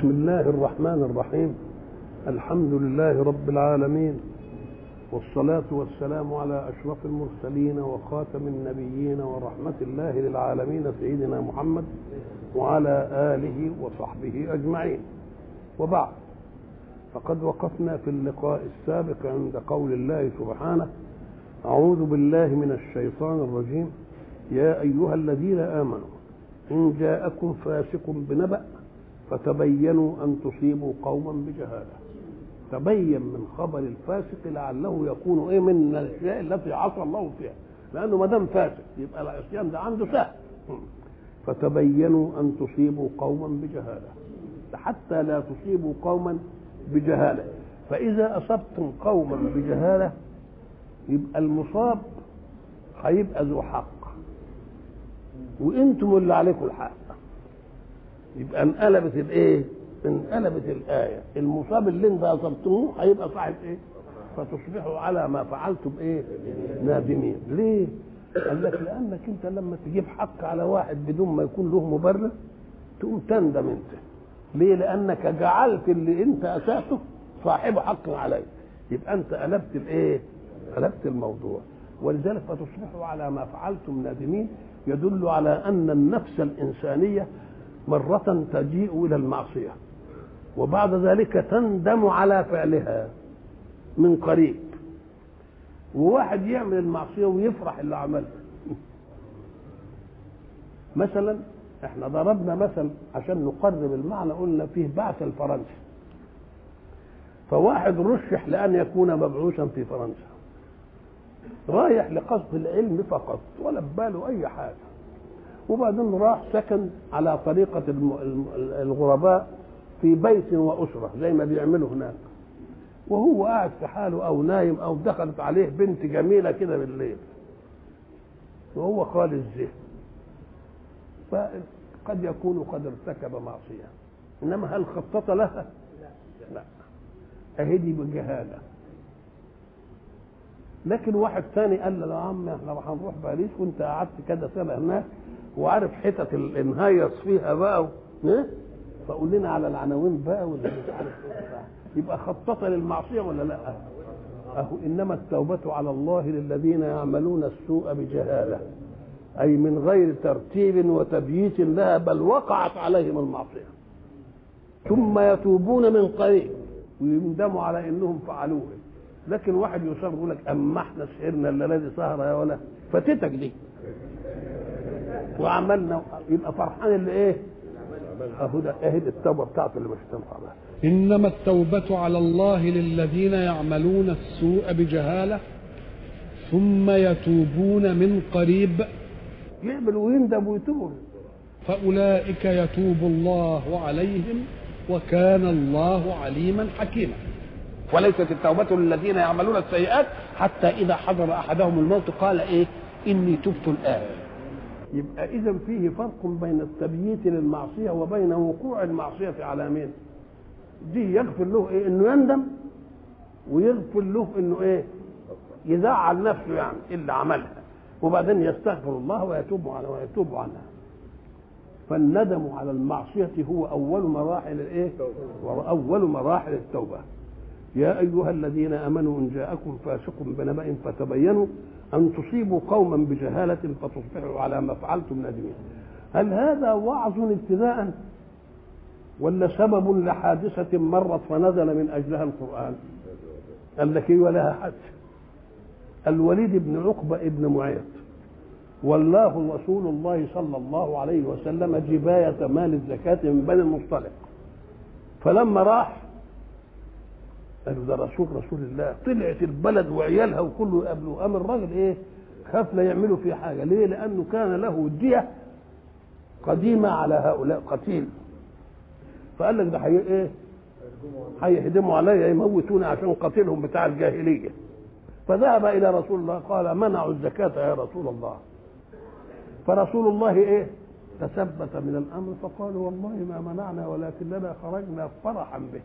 بسم الله الرحمن الرحيم الحمد لله رب العالمين والصلاة والسلام على أشرف المرسلين وخاتم النبيين ورحمة الله للعالمين سيدنا محمد وعلى آله وصحبه أجمعين وبعد فقد وقفنا في اللقاء السابق عند قول الله سبحانه أعوذ بالله من الشيطان الرجيم يا أيها الذين آمنوا إن جاءكم فاسق بنبأ فتبينوا أن تصيبوا قوما بجهالة تبين من خبر الفاسق لعله يكون ايه من الاشياء التي عصى الله فيها لانه ما دام فاسق يبقى العصيان ده عنده سهل فتبينوا ان تصيبوا قوما بجهاله حتى لا تصيبوا قوما بجهاله فاذا اصبتم قوما بجهاله يبقى المصاب هيبقى ذو حق وانتم اللي عليكم الحق يبقى انقلبت الايه انقلبت الآية المصاب اللي انت أصبتموه هيبقى صاحب إيه؟ فتصبحوا على ما فعلتم إيه؟ نادمين ليه؟ قال لك لأنك أنت لما تجيب حق على واحد بدون ما يكون له مبرر تقوم تندم أنت ليه؟ لأنك جعلت اللي أنت أساسه صاحب حق عليه يبقى أنت قلبت الإيه؟ قلبت الموضوع ولذلك فتصبحوا على ما فعلتم نادمين يدل على أن النفس الإنسانية مرة تجيء إلى المعصية وبعد ذلك تندم على فعلها من قريب وواحد يعمل المعصيه ويفرح اللي عملها مثلا احنا ضربنا مثل عشان نقرب المعنى قلنا فيه بعث الفرنسي فواحد رشح لان يكون مبعوثا في فرنسا رايح لقصد العلم فقط ولا بباله اي حاجه وبعدين راح سكن على طريقه الغرباء في بيت وأسرة زي ما بيعملوا هناك وهو قاعد في حاله أو نايم أو دخلت عليه بنت جميلة كده بالليل وهو خالي الذهن فقد يكون قد ارتكب معصية إنما هل خطط لها؟ لا أهدي بجهالة لكن واحد ثاني قال له يا عم احنا هنروح باريس وانت قعدت كده سنه هناك وعارف حتت الانهيص فيها بقى ايه فقول لنا على العناوين بقى ولا مش عارف يبقى خطط للمعصيه ولا لا؟ اهو انما التوبه على الله للذين يعملون السوء بجهاله اي من غير ترتيب وتبييت لها بل وقعت عليهم المعصيه ثم يتوبون من قريب ويندموا على انهم فعلوه لكن واحد يصر يقول لك اما احنا سهرنا الليله دي سهره يا ولا فاتتك دي وعملنا يبقى فرحان اللي ايه اهو ده اهي التوبه بتاعته اللي مش تنفع بها انما التوبه على الله للذين يعملون السوء بجهاله ثم يتوبون من قريب يعمل ويندم ويتوب فاولئك يتوب الله عليهم وكان الله عليما حكيما وليست التوبة للذين يعملون السيئات حتى إذا حضر أحدهم الموت قال إيه إني تبت الآن يبقى اذا فيه فرق بين التبييت للمعصيه وبين وقوع المعصيه على مين دي يغفر له ايه انه يندم ويغفر له انه ايه يزعل نفسه يعني اللي عملها وبعدين يستغفر الله ويتوب عنها ويتوب عنها فالندم على المعصية هو أول مراحل الإيه؟ وأول مراحل التوبة. يا أيها الذين آمنوا إن جاءكم فاسق بنبأ فتبينوا أن تصيبوا قوما بجهالة فتصبحوا على ما فعلتم نادمين هل هذا وعظ ابتداء ولا سبب لحادثة مرت فنزل من أجلها القرآن قال لك ولها حد الوليد بن عقبة ابن معيط والله رسول الله صلى الله عليه وسلم جباية مال الزكاة من بني المصطلق فلما راح قالوا ده رسول رسول الله طلعت البلد وعيالها وكله يقابلوه قام الراجل ايه خاف لا يعملوا فيه حاجه ليه لانه كان له ديه قديمه على هؤلاء قتيل فقال لك ده حي ايه هيهدموا عليا يموتوني عشان قتيلهم بتاع الجاهليه فذهب الى رسول الله قال منعوا الزكاه يا رسول الله فرسول الله ايه تثبت من الامر فقالوا والله ما منعنا ولكننا خرجنا فرحا به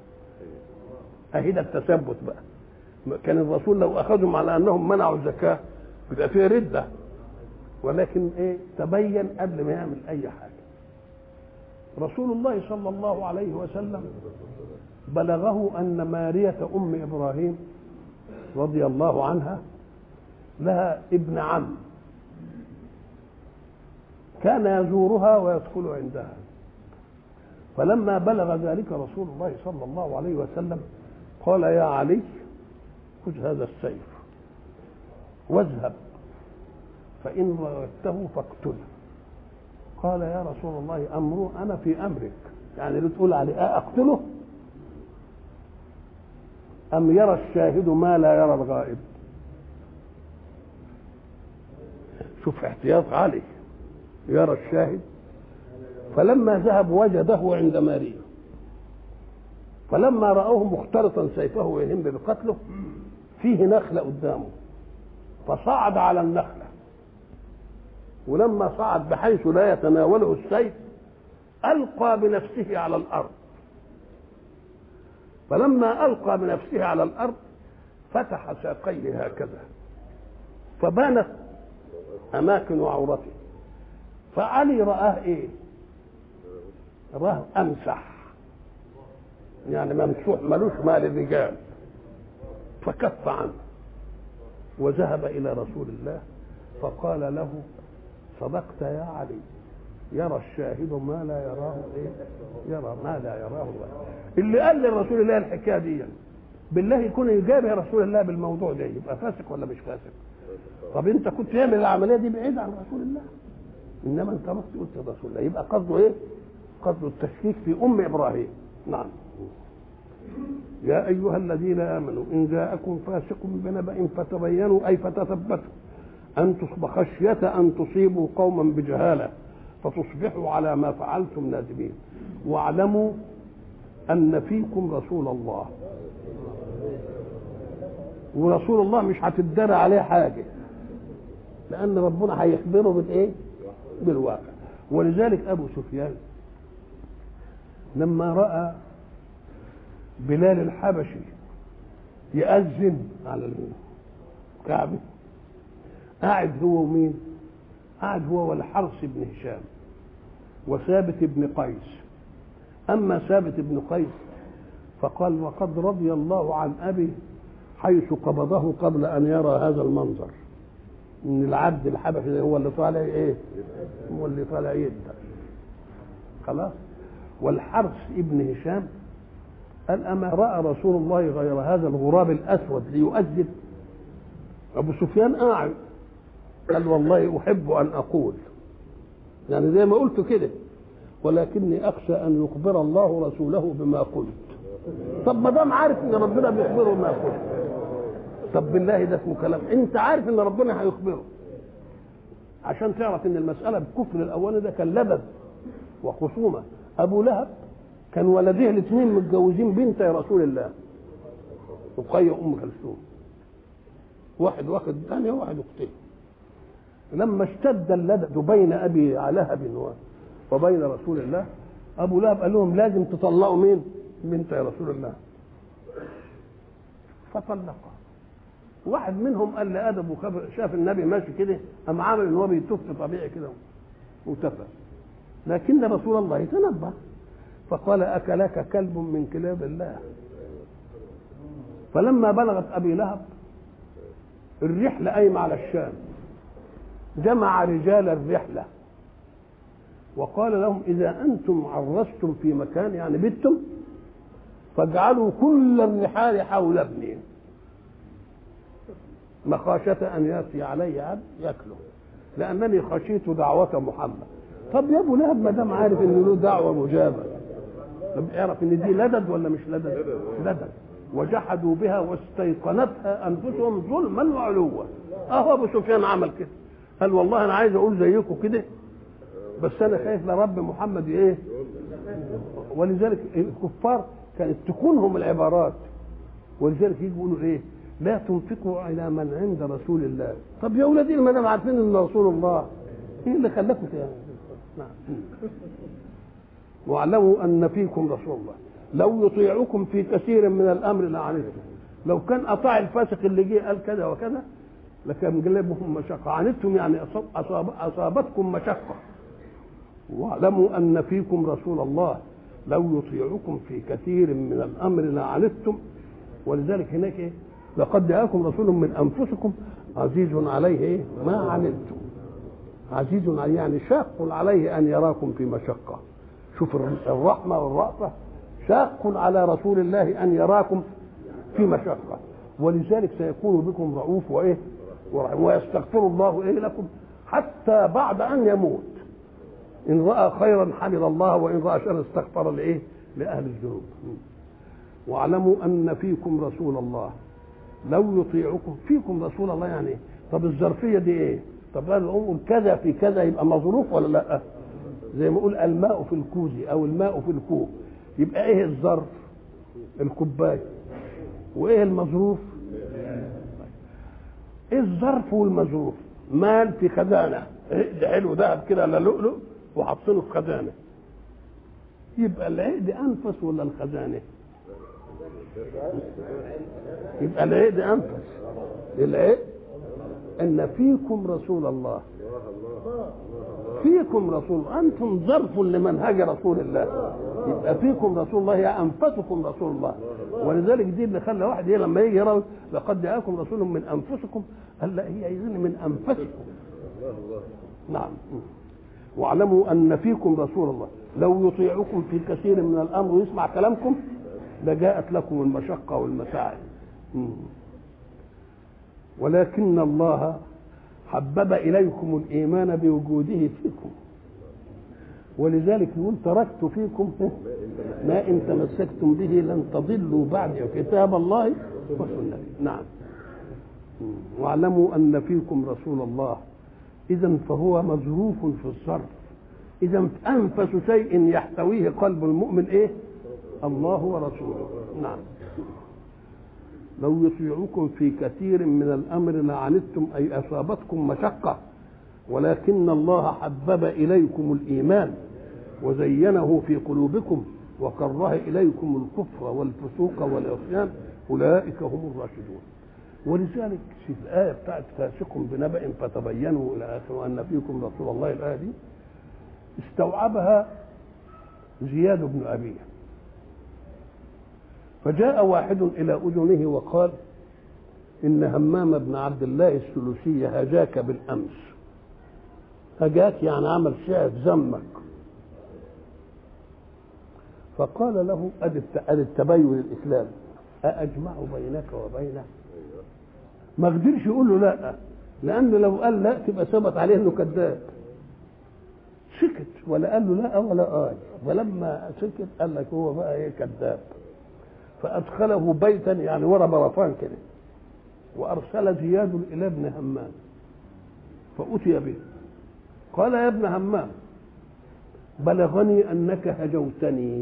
اهي ده التثبت بقى كان الرسول لو اخذهم على انهم منعوا الزكاه بيبقى فيه رده ولكن ايه تبين قبل ما يعمل اي حاجه رسول الله صلى الله عليه وسلم بلغه أن مارية أم إبراهيم رضي الله عنها لها ابن عم كان يزورها ويدخل عندها فلما بلغ ذلك رسول الله صلى الله عليه وسلم قال يا علي خذ هذا السيف واذهب فإن رغبته فاقتله قال يا رسول الله أمره أنا في أمرك يعني اللي تقول عليه أقتله أم يرى الشاهد ما لا يرى الغائب شوف احتياط علي يرى الشاهد فلما ذهب وجده عند ماريا فلما رأوه مختلطا سيفه ويهم بقتله فيه نخلة قدامه فصعد على النخلة ولما صعد بحيث لا يتناوله السيف ألقى بنفسه على الأرض فلما ألقى بنفسه على الأرض فتح ساقيه هكذا فبانت أماكن عورته فعلي رآه إيه؟ رآه أمسح يعني ممسوح ملوش مال الرجال فكف عنه وذهب إلى رسول الله فقال له صدقت يا علي يرى الشاهد ما لا يراه ايه يرى ما لا يراه الله اللي قال لرسول الله الحكايه دي بالله يكون يجابه رسول الله بالموضوع ده يبقى فاسق ولا مش فاسق طب انت كنت تعمل العمليه دي بعيد عن رسول الله انما انت رحت قلت لرسول الله يبقى قصده ايه قصده التشكيك في ام ابراهيم نعم يا ايها الذين امنوا ان جاءكم فاسق بنبأ فتبينوا اي فتثبتوا ان تصبح خشيه ان تصيبوا قوما بجهاله فتصبحوا على ما فعلتم نادمين واعلموا ان فيكم رسول الله ورسول الله مش هتدار عليه حاجه لان ربنا هيخبره بالايه بالواقع ولذلك ابو سفيان لما راى بلال الحبشي يأذن على الكعبة قاعد هو ومين؟ قاعد هو والحرس بن هشام وثابت بن قيس أما ثابت بن قيس فقال وقد رضي الله عن أبي حيث قبضه قبل أن يرى هذا المنظر إن العبد الحبشي ده هو اللي طالع إيه؟ هو اللي طالع يبدأ خلاص والحرس ابن هشام قال أما رأى رسول الله غير هذا الغراب الأسود ليؤذن أبو سفيان قاعد قال والله أحب أن أقول يعني زي ما قلت كده ولكني أخشى أن يخبر الله رسوله بما قلت طب ما دام عارف ان ربنا بيخبره ما قلت طب بالله ده اسمه كلام انت عارف ان ربنا هيخبره عشان تعرف ان المساله بالكفر الاولاني ده كان لبد وخصومه ابو لهب كان ولديه الاثنين متجوزين بنت رسول الله رقية أم كلثوم واحد واخد ثانية واحد أختين لما اشتد اللدد بين أبي لهب وبين رسول الله أبو لهب قال لهم لازم تطلقوا مين؟ بنت رسول الله فطلقها واحد منهم قال لأدب وخبر شاف النبي ماشي كده قام عامل ان هو بيتف طبيعي كده وتفى لكن رسول الله تنبه فقال أكلك كلب من كلاب الله فلما بلغت أبي لهب الرحلة قايمة على الشام جمع رجال الرحلة وقال لهم إذا أنتم عرستم في مكان يعني بتم فاجعلوا كل الرحال حول ابني مخافة أن يأتي علي عبد يأكله لأنني خشيت دعوة محمد طب يا أبو لهب ما دام عارف إن له دعوة مجابة طب اعرف إن دي لدد ولا مش لدد؟ لدد وجحدوا بها واستيقنتها أنفسهم ظلما وعلوا أهو أبو سفيان عمل كده قال والله أنا عايز أقول زيكم كده بس أنا خايف لرب محمد إيه؟ ولذلك الكفار كانت تكونهم العبارات ولذلك يجي يقولوا ايه لا تنفقوا على من عند رسول الله طب يا ولادي ما دام عارفين ان رسول الله ايه اللي خلاكم كده نعم واعلموا ان فيكم رسول الله لو يطيعكم في كثير من الامر لعنتم لو كان اطاع الفاسق اللي جه قال كذا وكذا لكان جلبهم مشقه عنتم يعني أصاب أصاب اصابتكم مشقه واعلموا ان فيكم رسول الله لو يطيعكم في كثير من الامر لعنتم ولذلك هناك ايه لقد جاءكم رسول من انفسكم عزيز عليه ايه ما عنتم عزيز عليه يعني شاق عليه ان يراكم في مشقه شوف الرحمه والرأفه شاق على رسول الله ان يراكم في مشقه ولذلك سيكون بكم رؤوف وايه ورحيم ويستغفر الله ايه لكم حتى بعد ان يموت ان راى خيرا حمد الله وان راى شرا استغفر لايه لاهل الذنوب واعلموا ان فيكم رسول الله لو يطيعكم فيكم رسول الله يعني ايه طب الظرفيه دي ايه طب انا اقول كذا في كذا يبقى مظروف ولا لا زي ما اقول الماء في الكوز او الماء في الكوب يبقى ايه الظرف الكوبايه وايه المظروف ايه الظرف والمظروف مال في خزانه عقد حلو ذهب كده على لؤلؤ وحاطينه في خزانه يبقى العقد انفس ولا الخزانه يبقى العقد انفس العقد ان فيكم رسول الله فيكم رسول انتم ظرف لمنهج رسول الله يبقى فيكم رسول الله يا انفسكم رسول الله ولذلك دي اللي خلى واحد لما يجي يرى لقد جاءكم رسول من انفسكم قال لا هي اذن من انفسكم نعم واعلموا ان فيكم رسول الله لو يطيعكم في كثير من الامر ويسمع كلامكم لجاءت لكم المشقه والمتاعب ولكن الله حبب اليكم الايمان بوجوده فيكم ولذلك يقول تركت فيكم ما ان تمسكتم به لن تضلوا بعد كتاب الله وسنتي نعم واعلموا ان فيكم رسول الله اذا فهو مظروف في الصرف اذا انفس شيء يحتويه قلب المؤمن ايه الله ورسوله نعم لو يطيعكم في كثير من الامر لعنتم اي اصابتكم مشقه ولكن الله حبب اليكم الايمان وزينه في قلوبكم وكره اليكم الكفر والفسوق والعصيان اولئك هم الراشدون ولذلك في الايه بتاعت فاسق بنبأ فتبينوا الى اخره وان فيكم رسول الله الايه دي استوعبها زياد بن ابيه فجاء واحد الى اذنه وقال ان همام بن عبد الله السلوسي هجاك بالامس هجاك يعني عمل شعر ذمك فقال له ادي التبين الاسلام أأجمع بينك وبينه ما قدرش يقول له لا لأنه لو قال لا تبقى ثبت عليه انه كذاب سكت ولا قال له لا ولا آه ولما سكت قال لك هو بقى ايه كذاب فأدخله بيتا يعني ورا برفان كده وأرسل زياد إلى ابن همام فأتي به قال يا ابن همام بلغني أنك هجوتني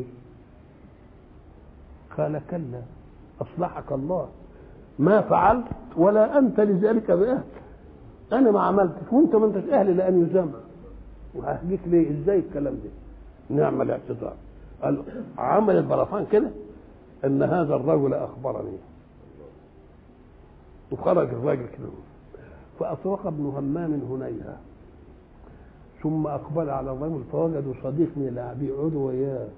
قال كلا أصلحك الله ما فعلت ولا أنت لذلك بأهل أنا ما عملتش وأنت ما أنتش أهل لأن يزام وههجيك ليه إزاي الكلام ده نعم الاعتذار قال عمل البرفان كده ان هذا الرجل اخبرني وخرج الراجل كده فاطرق ابن همام هنيها ثم اقبل على الرجل فوجدوا صديق من لاعبي عدوا وياه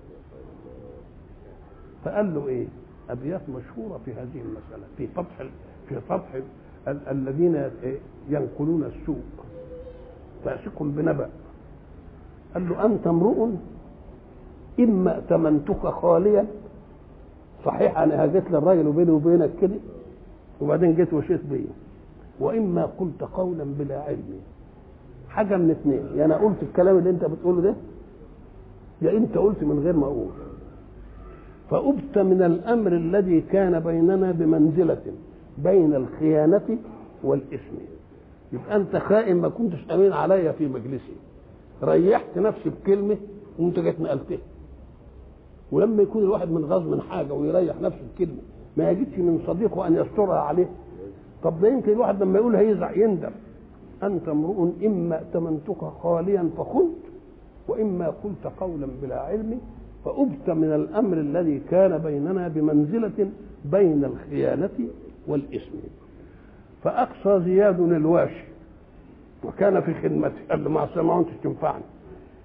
فقال له ايه ابيات مشهوره في هذه المساله في فتح في فتح ال- الذين ينقلون السوء فاسق بنبأ قال له انت امرؤ اما ائتمنتك خاليا صحيح انا هجيت للراجل وبيني وبينك كده وبعدين جيت وشيت بيه واما قلت قولا بلا علم حاجه من اثنين يا انا قلت الكلام اللي انت بتقوله ده يا انت قلت من غير ما اقول فأبت من الامر الذي كان بيننا بمنزله بين الخيانه والاثم يبقى انت خائن ما كنتش امين عليا في مجلسي ريحت نفسي بكلمه وانت جيت نقلتها ولما يكون الواحد من غاز من حاجه ويريح نفسه بكلمه ما يجدش من صديقه ان يسترها عليه طب ده يمكن الواحد لما يقول هيزعل يندم انت امرؤ اما ائتمنتك خاليا فخنت واما قلت قولا بلا علم فأبت من الامر الذي كان بيننا بمنزله بين الخيانه والاثم فاقصى زياد الواشي وكان في خدمته قال له مع السلامه انت تنفعني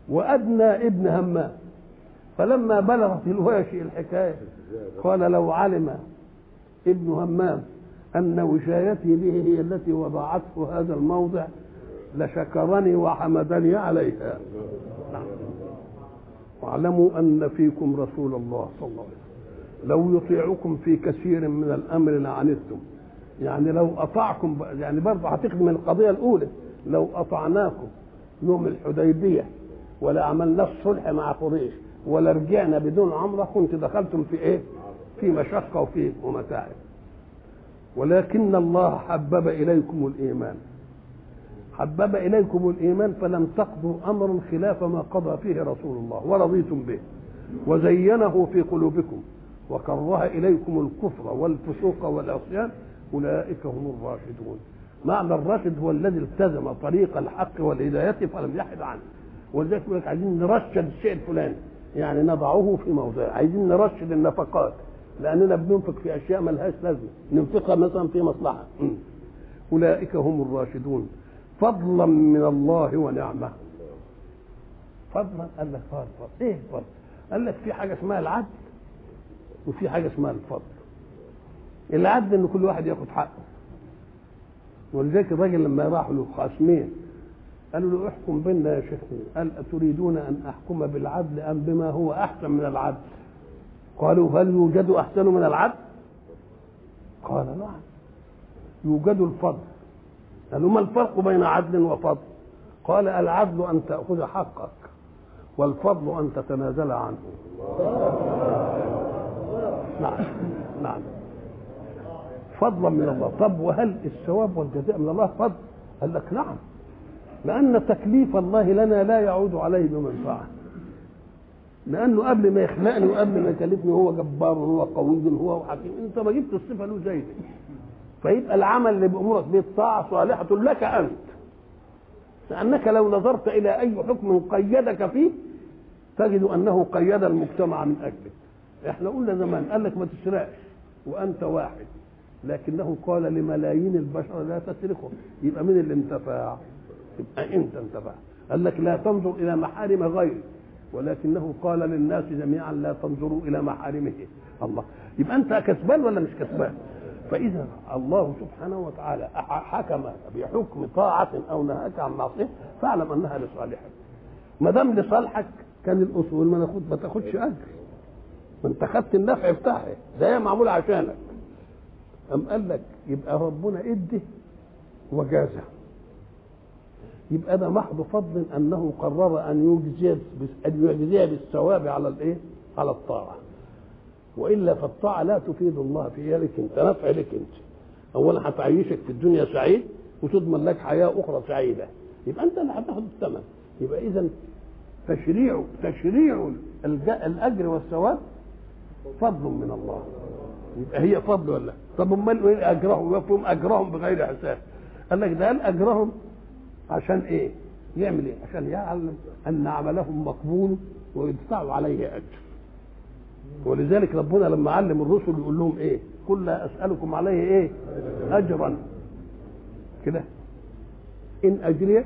وأدنى ابن همام فلما بلغت الواشي الحكاية قال لو علم ابن همام أن وشايتي به هي التي وضعته هذا الموضع لشكرني وحمدني عليها نعم. واعلموا أن فيكم رسول الله صلى الله عليه وسلم لو يطيعكم في كثير من الأمر لعنتم يعني لو أطعكم يعني برضه هتخدم القضية الأولى لو أطعناكم يوم الحديبية ولا عملنا الصلح مع قريش ولا رجعنا بدون عمرة كنت دخلتم في إيه؟ في مشقة وفي ومتاعب ولكن الله حبب إليكم الإيمان حبب إليكم الإيمان فلم تقضوا أمرا خلاف ما قضى فيه رسول الله ورضيتم به وزينه في قلوبكم وكره إليكم الكفر والفسوق والعصيان أولئك هم الراشدون معنى الراشد هو الذي التزم طريق الحق والهداية فلم يحد عنه ولذلك يقول لك عايزين نرشد الشيء الفلاني يعني نضعه في موضعه عايزين نرشد النفقات لأننا بننفق في أشياء ملهاش لازمة ننفقها مثلا في مصلحة أولئك هم الراشدون فضلا من الله ونعمة فضلا قال لك فضل فضل ايه فضل قال لك في حاجة اسمها العدل وفي حاجة اسمها الفضل العدل ان كل واحد ياخد حقه ولذلك الراجل لما راحوا له خصمين قالوا له احكم بيننا يا شيخ قال أتريدون أن أحكم بالعدل أم بما هو أحسن من العدل قالوا هل يوجد أحسن من العدل قال نعم يوجد الفضل قالوا ما الفرق بين عدل وفضل قال العدل أن تأخذ حقك والفضل أن تتنازل عنه نعم نعم فضلا من الله طب وهل الثواب والجزاء من الله فضل قال لك نعم لأن تكليف الله لنا لا يعود عليه بمنفعة لأنه قبل ما يخلقني وقبل ما يكلفني هو جبار وهو قوي وهو حكيم أنت ما جبت الصفة له زي دي فيبقى العمل اللي بأمورك به طاعة صالحة لك أنت لأنك لو نظرت إلى أي حكم قيدك فيه تجد أنه قيد المجتمع من أجلك احنا قلنا زمان قال لك ما تسرقش وأنت واحد لكنه قال لملايين البشر لا تسرقهم يبقى مين اللي انتفع يبقى انت انتفع قال لك لا تنظر الى محارم غيرك ولكنه قال للناس جميعا لا تنظروا الى محارمه الله يبقى انت كسبان ولا مش كسبان فاذا الله سبحانه وتعالى حكم بحكم طاعه او نهاك عن معصيه فاعلم انها لصالحك ما دام لصالحك كان الاصول ما ناخد ما تاخدش اجر ما انت خدت النفع بتاعها ده هي معمول عشانك أم قال لك يبقى ربنا ادي وجازه يبقى ده محض فضل انه قرر ان يجزي ان يجزي بالثواب على الايه؟ على الطاعه. والا فالطاعه لا تفيد الله في لك انت نفع لك انت. اولا هتعيشك في الدنيا سعيد وتضمن لك حياه اخرى سعيده. يبقى انت اللي هتاخد الثمن. يبقى اذا تشريع تشريع الاجر والثواب فضل من الله. يبقى هي فضل ولا طب امال ايه اجرهم يفهم اجرهم بغير حساب قال لك ده قال اجرهم عشان ايه يعمل ايه عشان يعلم ان عملهم مقبول ويدفعوا عليه اجر ولذلك ربنا لما علم الرسل يقول لهم ايه قل لا اسالكم عليه ايه اجرا كده ان اجري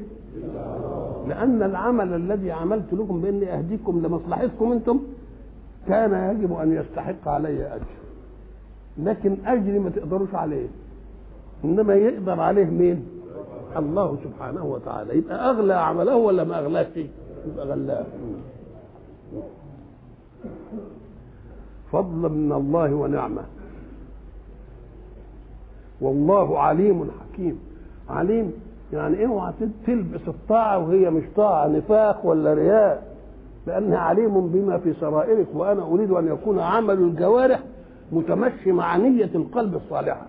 لان العمل الذي عملت لكم باني اهديكم لمصلحتكم انتم كان يجب ان يستحق علي اجر لكن اجري ما تقدروش عليه انما يقدر عليه مين الله سبحانه وتعالى يبقى اغلى عمله ولا ما اغلاه شيء يبقى غلاه فضلا من الله ونعمه والله عليم حكيم عليم يعني اوعى تلبس الطاعه وهي مش طاعه نفاق ولا رياء لانها عليم بما في سرائرك وانا اريد ان يكون عمل الجوارح متمشي مع نيه القلب الصالحه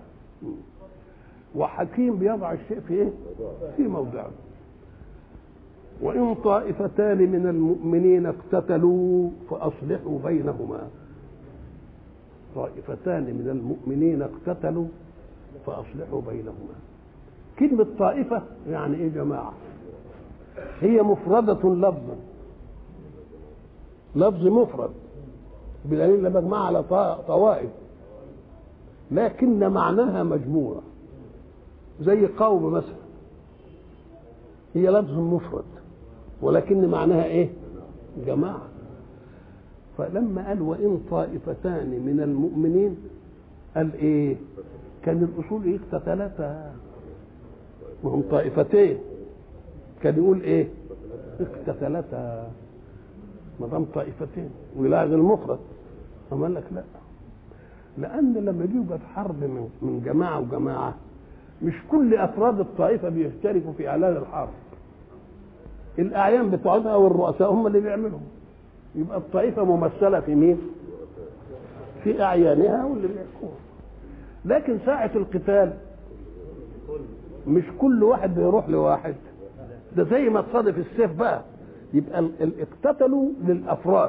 وحكيم بيضع الشيء في ايه؟ في موضعه. وإن طائفتان من المؤمنين اقتتلوا فأصلحوا بينهما. طائفتان من المؤمنين اقتتلوا فأصلحوا بينهما. كلمة طائفة يعني إيه جماعة؟ هي مفردة لفظا. لفظ مفرد بدليل مجموعة على طوائف لكن معناها مجموعه زي قوم مثلا هي لفظ مفرد ولكن معناها ايه جماعة فلما قال وإن طائفتان من المؤمنين قال إيه كان الأصول إيه اقتتلتا وهم طائفتين كان يقول إيه اقتتلتا ما دام طائفتين ويلاحظ المفرد أما قال لك لا لأن لما يوجد حرب من من جماعة وجماعة مش كل أفراد الطائفة بيشتركوا في إعلان الحرب الأعيان بتوعها والرؤساء هم اللي بيعملوا يبقى الطائفة ممثلة في مين؟ في أعيانها واللي بيحكوها لكن ساعة القتال مش كل واحد بيروح لواحد ده زي ما تصادف السيف بقى يبقى ال- ال- اقتتلوا للافراد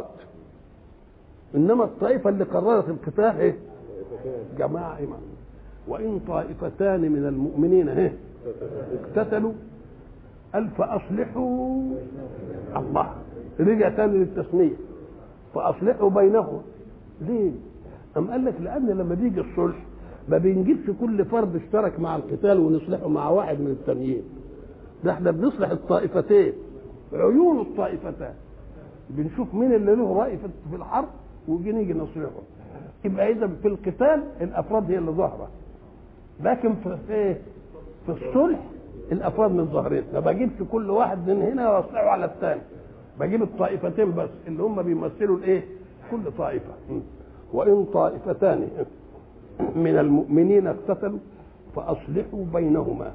انما الطائفه اللي قررت القتال ايه جماعه إمام وان طائفتان من المؤمنين ايه اقتتلوا قال فاصلحوا الله رجع تاني للتسميه فاصلحوا بينهم ليه؟ أم قال لك لأن لما بيجي الصلح ما بنجيبش كل فرد اشترك مع القتال ونصلحه مع واحد من التانيين ده احنا بنصلح الطائفتين عيون الطائفتان بنشوف مين اللي له رأي في في الحرب ويجي نيجي نصلحه يبقى إذا في القتال الأفراد هي اللي ظاهرة لكن في ايه؟ في الصلح الأفراد من ظاهرين ما بجيبش كل واحد من هنا واصلحه على الثاني بجيب الطائفتين بس اللي هم بيمثلوا الايه؟ كل طائفة وإن طائفتان من المؤمنين اقتتلوا فأصلحوا بينهما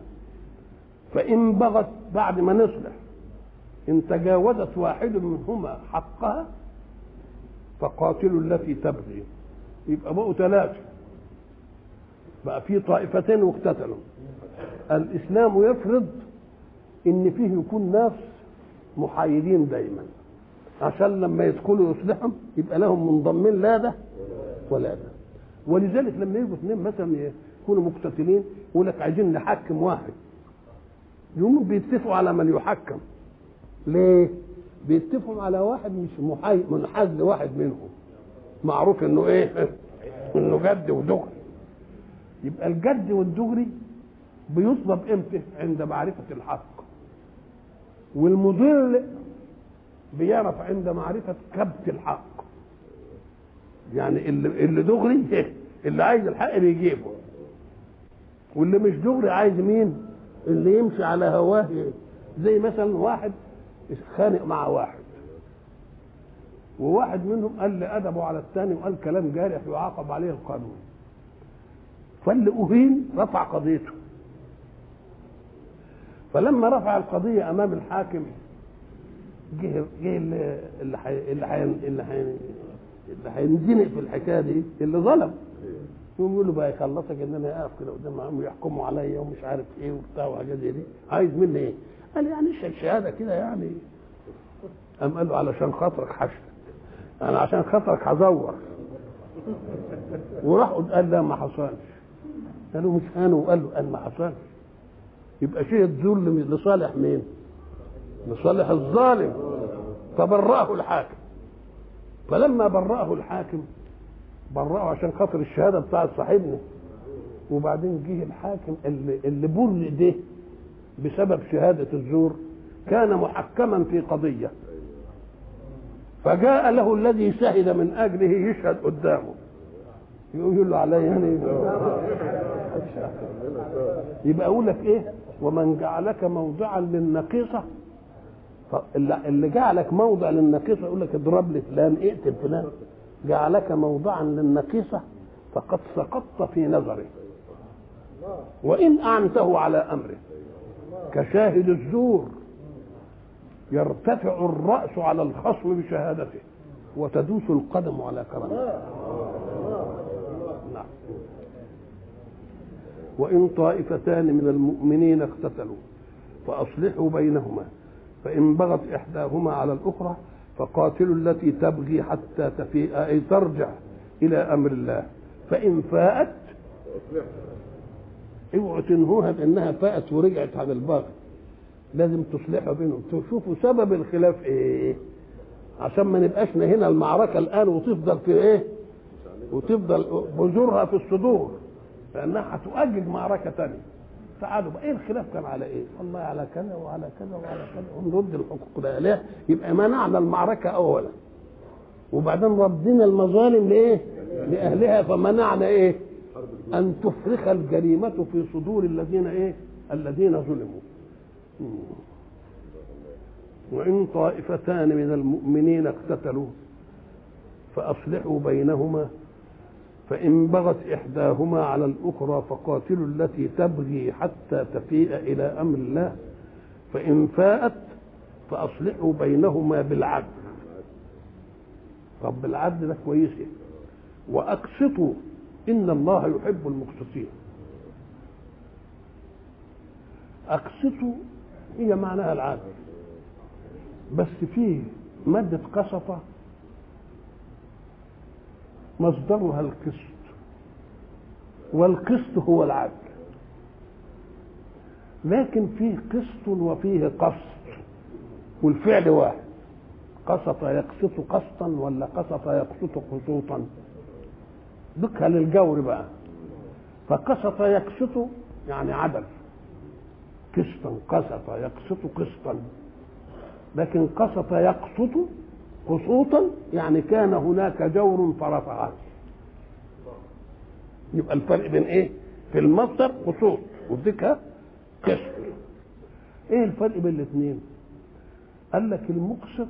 فإن بغت بعد ما نصلح إن تجاوزت واحد منهما حقها فقاتلوا التي تبغي يبقى بقوا ثلاثة بقى في طائفتين واقتتلوا الإسلام يفرض إن فيه يكون ناس محايدين دايما عشان لما يدخلوا يصلحهم يبقى لهم منضمين لا ده ولا ده ولذلك لما يجوا اثنين مثلا يكونوا مقتتلين يقول لك عايزين نحكم واحد يقوموا بيتفقوا على من يحكم ليه؟ بيتفقوا على واحد مش محاي منحاز لواحد منهم معروف انه ايه؟ انه جد ودغري يبقى الجد والدغري بيطلب امتى؟ عند معرفة الحق والمضل بيعرف عند معرفة كبت الحق يعني اللي اللي دغري اللي عايز الحق بيجيبه واللي مش دغري عايز مين؟ اللي يمشي على هواه زي مثلا واحد خانق مع واحد وواحد منهم قال لي ادبه على الثاني وقال كلام جارح يعاقب عليه القانون فاللي اهين رفع قضيته فلما رفع القضيه امام الحاكم جه جه اللي اللي حي اللي حي اللي حي اللي هينزنق في الحكايه دي اللي ظلم يقوم يقول له بقى يخلصك ان انا اقف كده قدام عم ويحكموا عليا ومش عارف ايه وبتاع وحاجات زي دي عايز مني ايه؟ قال يعني اشهد شهاده كده يعني قام قال له علشان خاطرك حشد انا عشان خاطرك هزور وراح قال لا ما حصلش قالوا مش انا وقال له قال ما حصلش يبقى شيء ظلم لصالح مين؟ لصالح الظالم فبرأه الحاكم فلما برأه الحاكم برأه عشان خاطر الشهاده بتاعت صاحبنا وبعدين جه الحاكم اللي اللي بر ده بسبب شهاده الزور كان محكما في قضيه فجاء له الذي شهد من اجله يشهد قدامه يقول له علي يعني يبقى اقول لك ايه ومن جعلك موضعا للنقيصه اللي جعلك موضع للنقيصه يقول لك اضرب لي فلان اقتل فلان جعلك موضعا للنقيصه فقد سقطت في نظره وان اعنته على امره كشاهد الزور يرتفع الراس على الخصم بشهادته وتدوس القدم على كرامته نعم وان طائفتان من المؤمنين اقتتلوا فاصلحوا بينهما فإن بغت إحداهما على الأخرى فقاتلوا التي تبغي حتى تفيء أي ترجع إلى أمر الله فإن فاءت اوعوا تنهوها بأنها فاءت ورجعت عن الباغي لازم تصلحوا بينهم تشوفوا سبب الخلاف إيه عشان ما نبقاش هنا المعركة الآن وتفضل في إيه وتفضل بذورها في الصدور لأنها هتؤجج معركة تانية تعالوا بقى ايه الخلاف كان على ايه؟ والله على كذا وعلى كذا وعلى كذا ونرد الحقوق ده ليه؟ يبقى منعنا المعركه اولا وبعدين ردينا المظالم لايه؟ لاهلها فمنعنا ايه؟ ان تفرخ الجريمه في صدور الذين ايه؟ الذين ظلموا. مم. وان طائفتان من المؤمنين اقتتلوا فاصلحوا بينهما فإن بغت إحداهما على الأخرى فقاتلوا التي تبغي حتى تفيء إلى أمر الله فإن فاءت فأصلحوا بينهما بالعدل طب بالعدل ده كويس وأقسطوا إن الله يحب المقسطين أقسطوا هي معناها العدل بس فيه مادة قسطة مصدرها القسط والقسط هو العدل لكن فيه قسط وفيه قسط والفعل واحد قسط يقسط قسطا ولا قسط يقسط قسوطا ذكها للجور بقى فقسط يقسط يعني عدل قسطا قسط يقسط قسطا لكن قسط يقسط قسوطا يعني كان هناك جور فرفعه يبقى الفرق بين ايه في المصدر قسوط وذكها قسط ايه الفرق بين الاثنين قال لك المقسط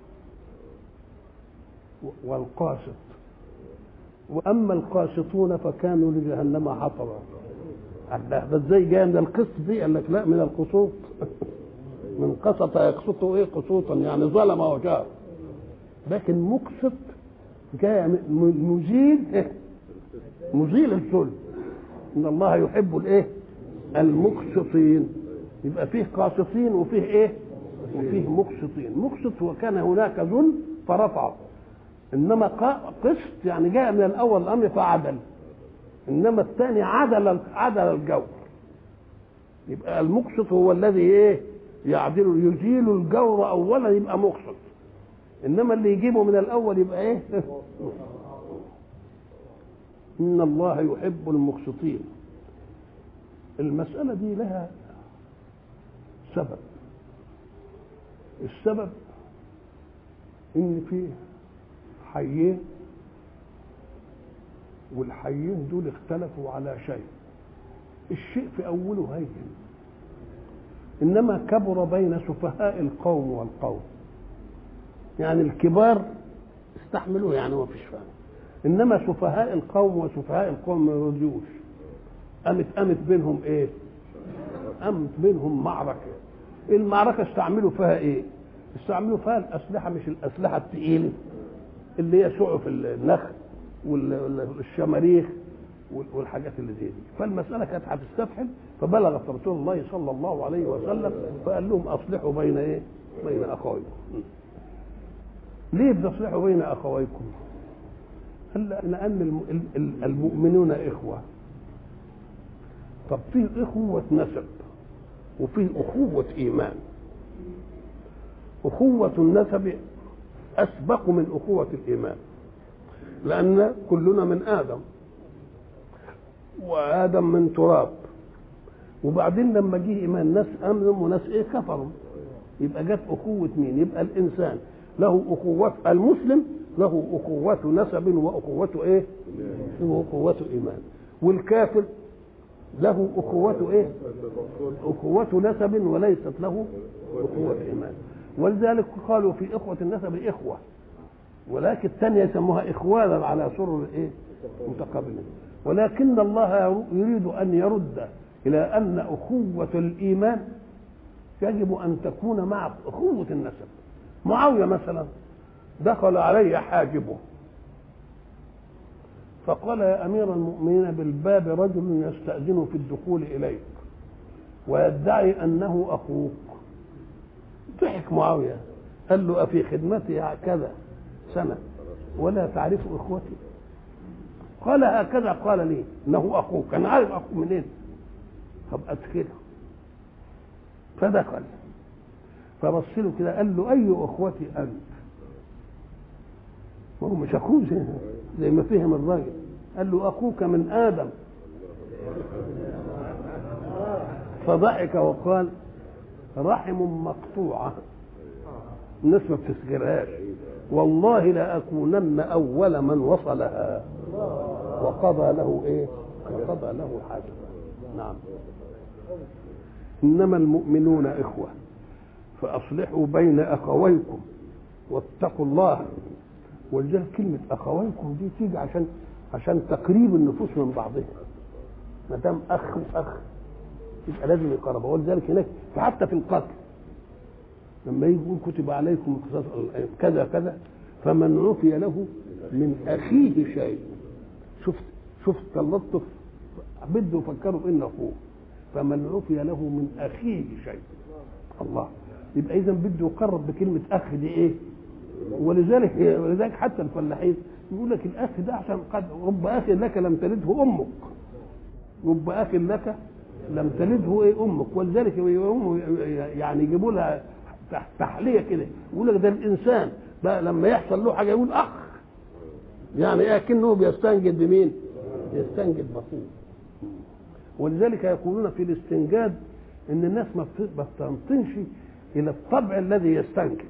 والقاسط واما القاسطون فكانوا لجهنم حطبا الله ده ازاي جاي من القسط دي قال لك لا من القسوط من قسط يقسط ايه قسوطا يعني ظلم وجار لكن مقسط جاء مزيل إيه؟ مزيل الظلم ان الله يحب الايه المقسطين يبقى فيه قاسطين وفيه ايه وفيه مقسطين مقسط وكان هناك ظلم فرفعه انما قسط يعني جاء من الاول الامر فعدل انما الثاني عدل عدل الجور يبقى المقسط هو الذي ايه يعدل يزيل الجور اولا يبقى مقسط انما اللي يجيبه من الاول يبقى ايه ان الله يحب المقسطين المساله دي لها سبب السبب ان في حيين والحيين دول اختلفوا على شيء الشيء في اوله هين انما كبر بين سفهاء القوم والقوم يعني الكبار استحملوه يعني ما فيش فهم انما سفهاء القوم وسفهاء القوم ما يرضيوش قامت قامت بينهم ايه قامت بينهم معركه المعركه استعملوا فيها ايه استعملوا فيها الاسلحه مش الاسلحه الثقيله اللي هي سعف النخل والشماريخ والحاجات اللي زي دي فالمساله كانت هتستفحل فبلغت رسول الله صلى الله عليه وسلم فقال لهم اصلحوا بين ايه بين اخويكم ليه بتصلحوا بين اخويكم قال لان المؤمنون اخوه طب فيه اخوه نسب وفيه اخوه ايمان اخوه النسب اسبق من اخوه الايمان لان كلنا من ادم وادم من تراب وبعدين لما جه ايمان ناس امنوا وناس ايه كفروا يبقى جت اخوه مين يبقى الانسان له اخوه المسلم له اخوه نسب واخوه ايه واخوه ايمان والكافر له اخوه ايه اخوه نسب وليست له اخوه ايمان ولذلك قالوا في اخوه النسب اخوه ولكن الثانيه يسموها اخوانا على سرر ايه متقابلين ولكن الله يريد ان يرد الى ان اخوه الايمان يجب ان تكون مع اخوه النسب معاويه مثلا دخل علي حاجبه فقال يا امير المؤمنين بالباب رجل يستاذن في الدخول اليك ويدعي انه اخوك ضحك معاويه قال له افي خدمتي كذا سنه ولا تعرف اخوتي قال هكذا قال لي انه اخوك انا عارف اخوك منين طب ادخله فدخل فبص له كده قال له اي اخوتي انت ما هو مش اخوه زي, زي ما فهم الراجل قال له اخوك من ادم فضحك وقال رحم مقطوعة الناس ما بتسجلهاش والله لأكونن أول من وصلها وقضى له إيه وقضى له حاجة نعم إنما المؤمنون إخوة فأصلحوا بين أخويكم واتقوا الله ولذلك كلمة أخويكم دي تيجي عشان عشان تقريب النفوس من بعضها ما دام أخ وأخ يبقى لازم يقربوا ولذلك هناك حتى في القتل لما يجي يقول كتب عليكم قصاص كذا كذا فمن عفي له من أخيه شيء شفت شفت اللطف بده يفكروا إن أخوه فمن عفي له من أخيه شيء الله يبقى إذا بده يقرب بكلمة أخ دي إيه؟ ولذلك ولذلك حتى الفلاحين يقول لك الاخ ده عشان قد رب اخ لك لم تلده امك رب اخ لك لم تلده ايه امك ولذلك يعني يجيبوا لها تحليه كده يقول لك ده الانسان بقى لما يحصل له حاجه يقول اخ يعني ايه كأنه بيستنجد بمين؟ يستنجد باخوه ولذلك يقولون في الاستنجاد ان الناس ما بتنطنش الى الطبع الذي يستنكد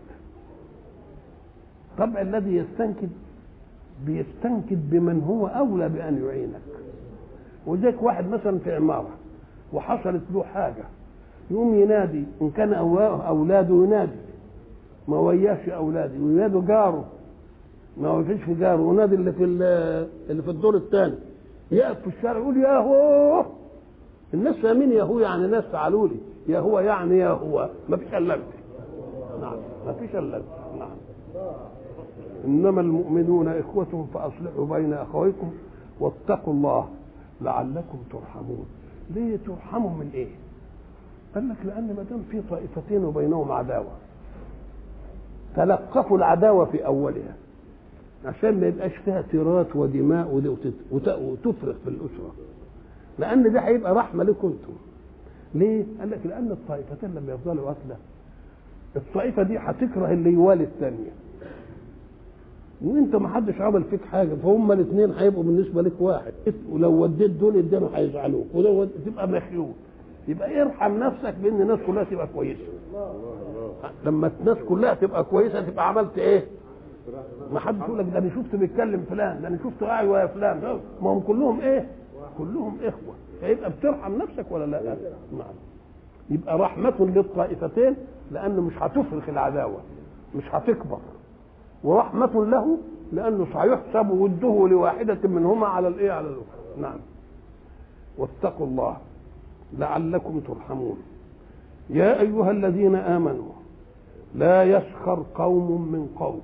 الطبع الذي يستنكد بيستنكد بمن هو اولى بان يعينك وذلك واحد مثلا في عماره وحصلت له حاجه يقوم ينادي ان كان اولاده ينادي ما وياش اولاده وينادوا جاره ما ويفيش في جاره ونادي اللي في اللي في الدور الثاني يقف في الشارع يقول يا هو الناس فاهمين يا هو يعني ناس تعالوا لي يا هو يعني يا هو ما فيش الا انت نعم ما فيش الا انت نعم انما المؤمنون اخوة فاصلحوا بين اخويكم واتقوا الله لعلكم ترحمون ليه ترحموا من ايه قال لك لان ما دام في طائفتين وبينهم عداوه تلقفوا العداوه في اولها عشان ما يبقاش فيها تيرات ودماء وتفرق في الاسره لان ده هيبقى رحمه لكم انتم ليه؟ قال لك لان الطائفتين لما يفضلوا قتله الطائفه دي هتكره اللي يوالي الثانيه وانت ما حدش عمل فيك حاجه فهم الاثنين هيبقوا بالنسبه لك واحد ولو وديت دول الدنيا هيزعلوك ولو تبقى مخيول يبقى ارحم نفسك بان الناس كلها تبقى كويسه لما الناس كلها تبقى كويسه تبقى عملت ايه ما حدش يقول لك ده انا شفت بيتكلم فلان ده انا شفت قاعد ويا فلان ما هم كلهم ايه كلهم اخوه فيبقى بترحم نفسك ولا لا نعم يبقى رحمة للطائفتين لأنه مش هتفرخ العداوة مش هتكبر ورحمة له لأنه سيحسب وده لواحدة منهما على الإيه على الأخرى نعم واتقوا الله لعلكم ترحمون يا أيها الذين آمنوا لا يسخر قوم من قوم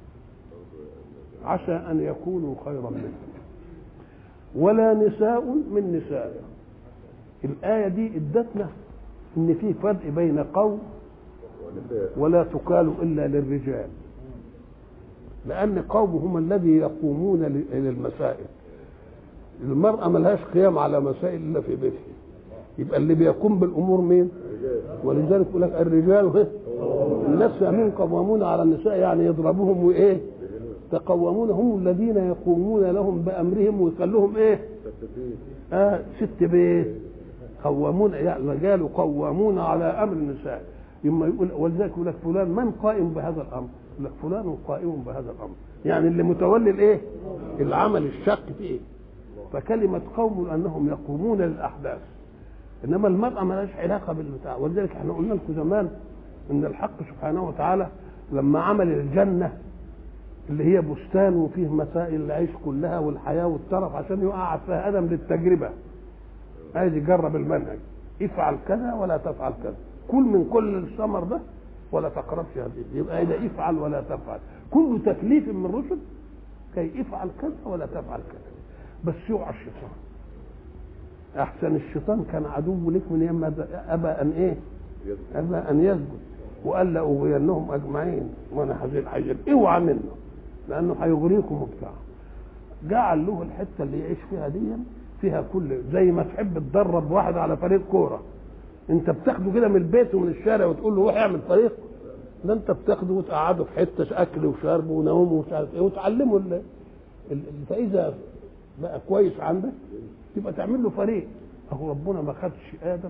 عسى أن يكونوا خيرا منهم ولا نساء من نساء الآية دي ادتنا إن في فرق بين قوم ولا تقال إلا للرجال لأن قوم هم الذي يقومون للمسائل المرأة ملهاش قيام على مسائل إلا في بيتها يبقى اللي بيقوم بالأمور مين؟ ولذلك يقول لك الرجال الناس فاهمين قوامون على النساء يعني يضربوهم وإيه؟ تقومون هم الذين يقومون لهم بأمرهم ويخلوهم إيه؟ آه ست بيت قوامون يعني رجال قوامون على أمر النساء يما يقول ولذلك يقول لك فلان من قائم بهذا الأمر؟ يقول لك فلان قائم بهذا الأمر يعني اللي متولي الإيه؟ العمل الشق فيه فكلمة قوم أنهم يقومون للأحداث إنما المرأة مالهاش علاقة بالبتاع ولذلك احنا قلنا لكم زمان إن الحق سبحانه وتعالى لما عمل الجنة اللي هي بستان وفيه مسائل العيش كلها والحياة والترف عشان يقعد فيها آدم للتجربة عايز يجرب المنهج افعل كذا ولا تفعل كذا كل من كل الثمر ده ولا تقربش هذه يبقى إذا افعل ولا تفعل كل تكليف من الرسل كي افعل كذا ولا تفعل كذا بس يقع الشيطان احسن الشيطان كان عدو لك من يوم ابى ان ايه ابى ان يسجد وقال لاغوينهم اجمعين وانا هزيل حجر اوعى منه لانه هيغريكم وبتاع جعل له الحته اللي يعيش فيها دي فيها كل زي ما تحب تدرب واحد على فريق كوره انت بتاخده كده من البيت ومن الشارع وتقول له روح اعمل فريق ده انت بتاخده وتقعده في حته اكل وشرب ونوم ومش عارف ايه وتعلمه ال... ال... فاذا بقى كويس عندك تبقى تعمل له فريق اهو ربنا ما خدش ادم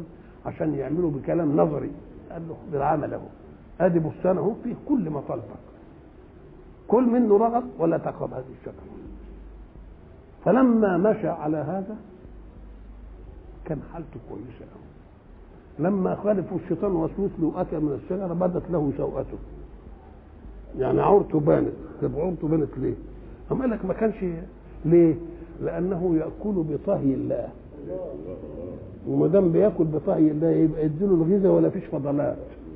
عشان يعملوا بكلام نظري قال له خد العمل اهو ادي بستان اهو فيه كل مطالبك كل منه رغب ولا تقرب هذه الشجره فلما مشى على هذا كان حالته كويسه قوي لما خالفوا الشيطان وسوس له اكل من الشجره بدت له سوءته يعني عورته بانت طب عورته بانت ليه؟ أم قال لك ما كانش ليه؟ لأنه يأكل بطهي الله وما دام بياكل بطهي الله يبقى يديله الغذاء ولا فيش فضلات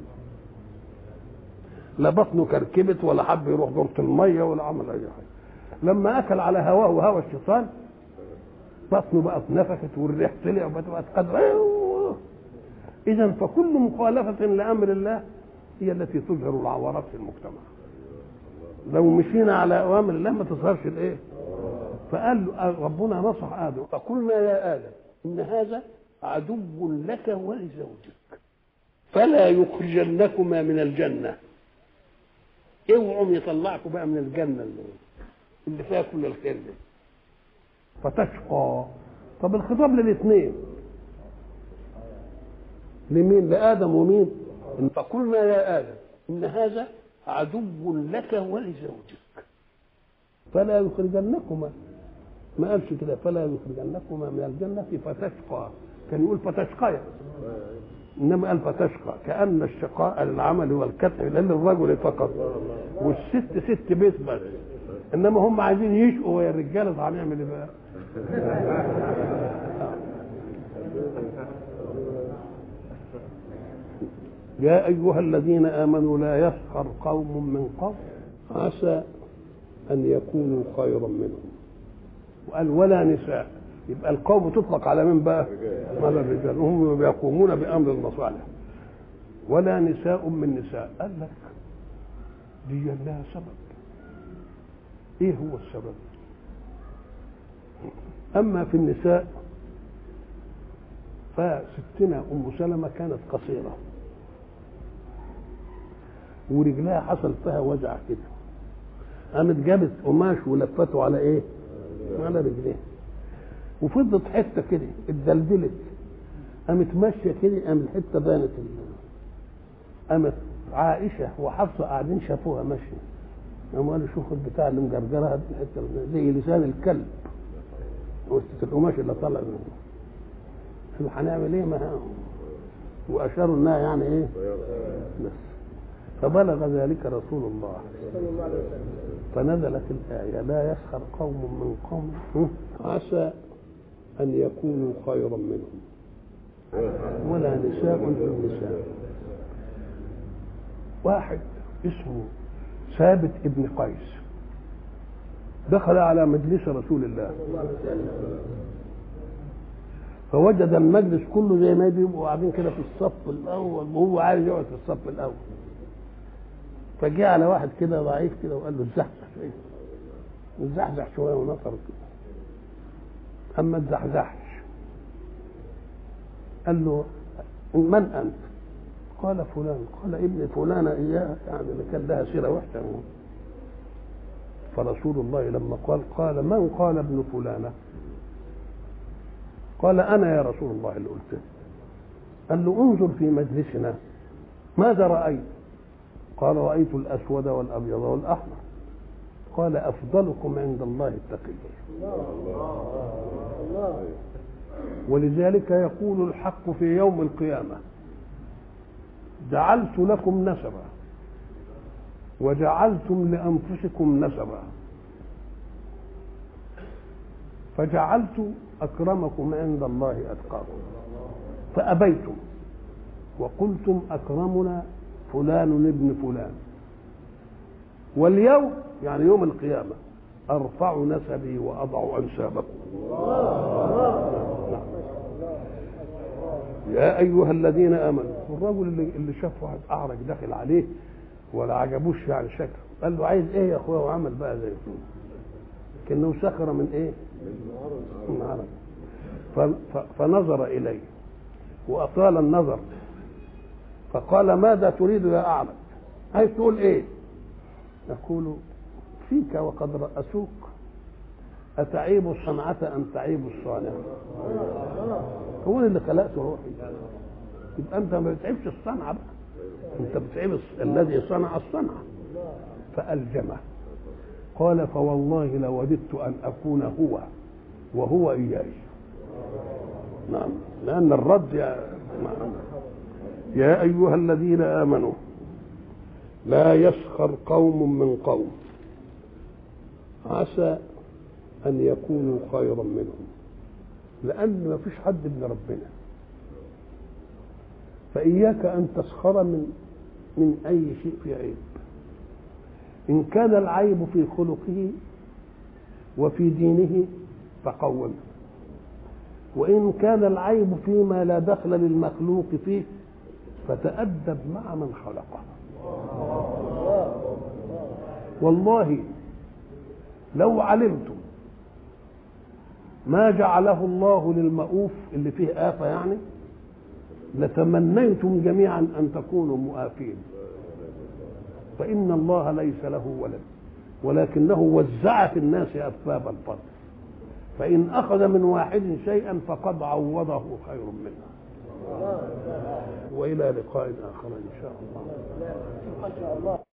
لا بطنه كركبت ولا حب يروح دورة المية ولا عمل أي حاجة لما أكل على هواه وهوى الشيطان بطنه بقت نفخت والريح طلع وبقت قدر إذا فكل مخالفة لأمر الله هي التي تظهر العورات في المجتمع لو مشينا على اوامر الله ما تظهرش الايه فقال له ربنا نصح ادم فقلنا يا ادم ان هذا عدو لك ولزوجك فلا يخرجنكما من الجنه اوعوا يطلعكم بقى من الجنه اللي, اللي فيها كل الخير ده فتشقى طب الخطاب للاثنين لمين لادم ومين فقلنا يا ادم ان هذا عدو لك ولزوجك فلا يخرجنكما ما قالش كده فلا يخرجنكما من الجنة فتشقى كان يقول فتشقى انما قال فتشقى كان الشقاء للعمل والكتف للرجل فقط والست ست بيت بس انما هم عايزين يشقوا ويا الرجاله طب هنعمل ايه بقى؟ يا أيها الذين آمنوا لا يسخر قوم من قوم عسى أن يكونوا خيرا منهم وقال ولا نساء يبقى القوم تطلق على من بقى؟ على الرجال هم بيقومون بأمر المصالح ولا نساء من نساء قال لك دي لها سبب ايه هو السبب اما في النساء فستنا ام سلمه كانت قصيره ورجلها حصل فيها وجع كده قامت جابت قماش ولفته على ايه؟ على رجليها وفضلت حته كده اتدلدلت قامت ماشيه كده قام الحته بانت قامت عائشه وحفصه قاعدين شافوها ماشيه قاموا قالوا شوفوا البتاع اللي مجرجرها دي الحته زي لسان الكلب وسط القماش اللي طالع منه شوف هنعمل ايه ما واشاروا انها يعني ايه بس فبلغ ذلك رسول الله فنزلت الآية لا يسخر قوم من قوم عسى أن يكونوا خيرا منهم ولا نساء من نساء واحد اسمه ثابت ابن قيس دخل على مجلس رسول الله فوجد المجلس كله زي ما بيبقوا قاعدين كده في الصف الاول وهو عايز يقعد في الصف الاول فجاء على واحد كده ضعيف كده وقال له اتزحزح شويه اتزحزح شويه ونصر كده اما اتزحزحش قال له من انت؟ قال فلان قال ابن فلانة إياه يعني اللي كان لها سيرة وحشة فرسول الله لما قال قال من قال ابن فلانة قال أنا يا رسول الله اللي قلت قال له انظر في مجلسنا ماذا رأيت قال رأيت الأسود والأبيض والأحمر قال أفضلكم عند الله التقي ولذلك يقول الحق في يوم القيامة جعلت لكم نسبا وجعلتم لأنفسكم نسبا فجعلت أكرمكم عند الله أتقاكم فأبيتم وقلتم أكرمنا فلان ابن فلان واليوم يعني يوم القيامة أرفع نسبي وأضع أنسابكم يا أيها الذين آمنوا الرجل اللي, اللي شاف واحد أعرج داخل عليه ولا عجبوش يعني شكله قال له عايز إيه يا أخويا وعمل بقى زي كأنه سخر من إيه؟ من عرج فنظر إليه وأطال النظر فقال ماذا تريد يا أعرج عايز تقول إيه يقول فيك وقد رأسوك أتعيب الصنعة أم تعيب الصانع هو اللي خلقت روحي يبقى انت ما بتعيبش الصنعه بقى انت بتعيب الذي صنع الصنعه فالجمه قال فوالله لوددت ان اكون هو وهو اياي نعم لان الرد يا نعم. يا ايها الذين امنوا لا يسخر قوم من قوم عسى ان يكونوا خيرا منهم لان ما فيش حد من ربنا فاياك ان تسخر من من اي شيء في عيب ان كان العيب في خلقه وفي دينه فقومه وان كان العيب فيما لا دخل للمخلوق فيه فتأدب مع من خلقه والله لو علمتم ما جعله الله للمؤوف اللي فيه آفة يعني لتمنيتم جميعا أن تكونوا مؤافين فإن الله ليس له ولد ولكنه وزع في الناس أسباب الفضل فإن أخذ من واحد شيئا فقد عوضه خير منه وإلى لقاء آخر إن شاء الله